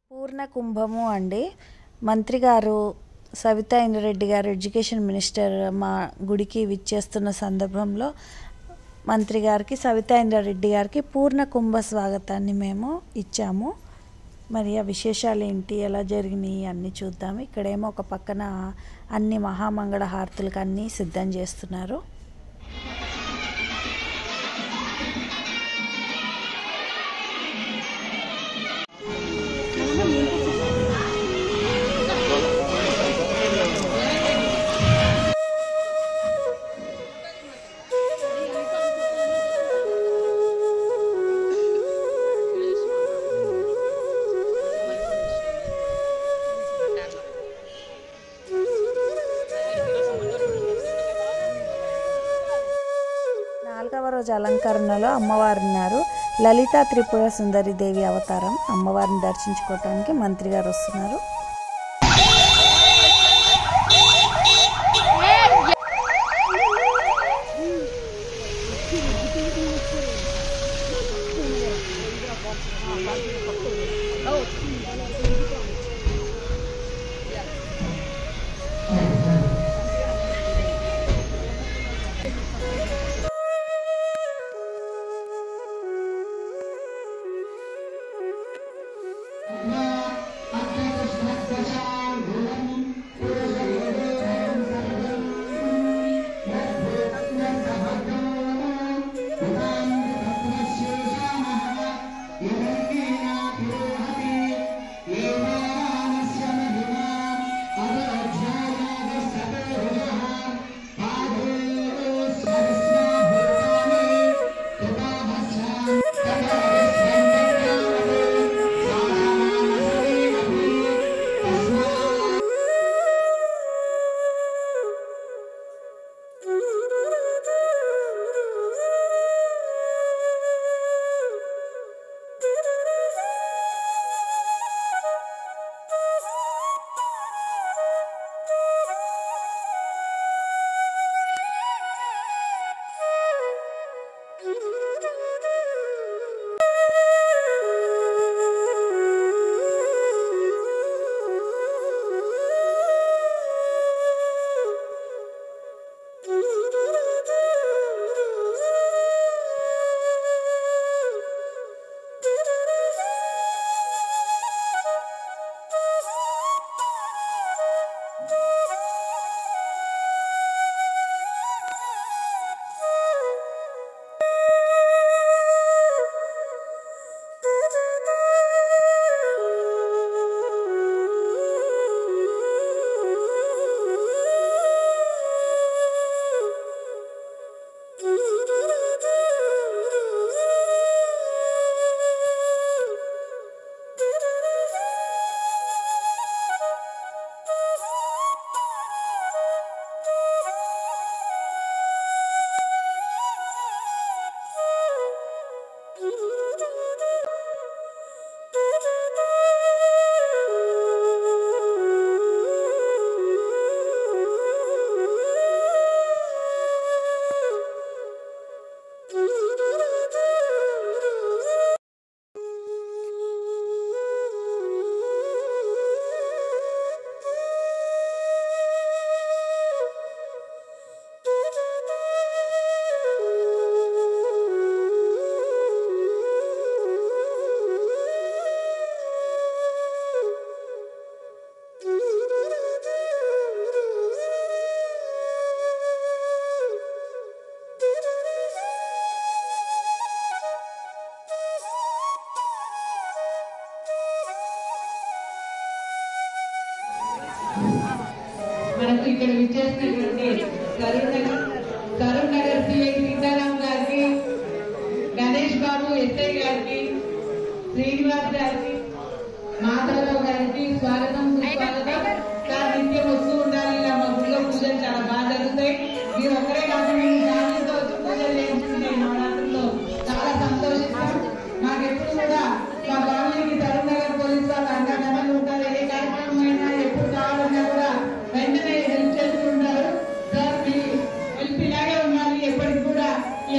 పూర్ణ కుంభము అండి మంత్రి గారు సవితా ఇంద్రెడ్డి గారు ఎడ్యుకేషన్ మినిస్టర్ మా గుడికి విచ్చేస్తున్న సందర్భంలో మంత్రి గారికి సవితా ఇంద్రారెడ్డి గారికి పూర్ణ కుంభ స్వాగతాన్ని మేము ఇచ్చాము మరి ఆ విశేషాలు ఏంటి ఎలా జరిగినాయి అన్నీ చూద్దాం ఇక్కడేమో ఒక పక్కన అన్ని మహామంగళ హారతులకు అన్నీ సిద్ధం చేస్తున్నారు నాలుగవ రోజు అలంకరణలో అమ్మవారు ఉన్నారు లలిత త్రిపుర సుందరి దేవి అవతారం అమ్మవారిని దర్శించుకోవటానికి మంత్రి గారు వస్తున్నారు మనకు ఇక్కడ విచ్చేసినటువంటి Karimnagar Karimnagar CI Sitaram గారికి గణేష్ బాబు ఎస్ఐ గారికి శ్రీనివాస్ గారికి మాధవరావు గారికి స్వాగతం సుస్వాగతం సార్ నిత్యం వస్తూ ఉండాలి ఇలా మా గుడిలో పూజలు చాలా బాగా జరుగుతాయి మీరు ఒక్కరే కాకుండా మీ ఫ్యామిలీతో వచ్చి పూజలు చేయించుకుంటాయి నవరాత్రుల్లో చాలా సంతోషిస్తాం మాకెప్పుడు కూడా మా ఫ్యామిలీకి కరీం నగర్ పోలీస్ వాళ్ళు అండగా ఉంటారు ఏ కార్యక్రమం అయినా ఎప్పుడు కావాలన్నా కూడా వెంటనే హెల్ప్ చేస్తూ ఉంటారు సార్ మీ హెల్ప్ ఇలాగే ఉండాలి ఎప్పటికి కూడా ఈ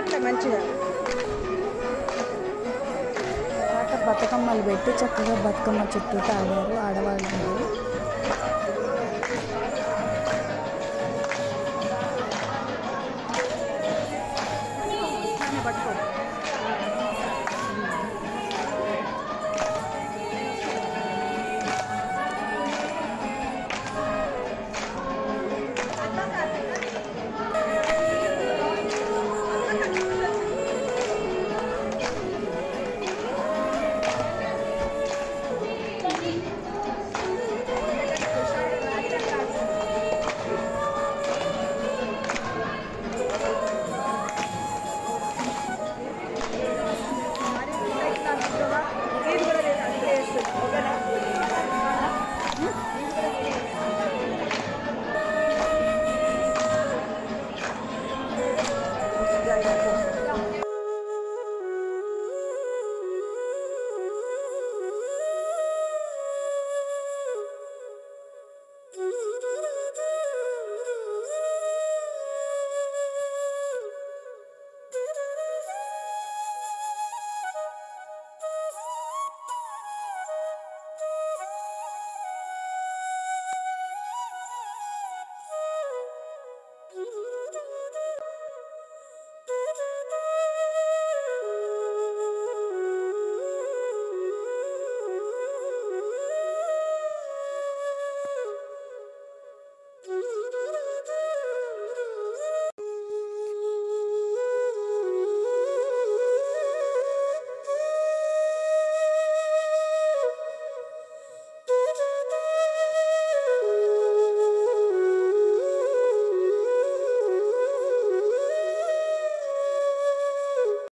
అట్లా మంచిగా పాట బతుకమ్మలు పెట్టి చక్కగా బతుకమ్మ చుట్టూ ఆడారు ఆడవాళ్ళందరూ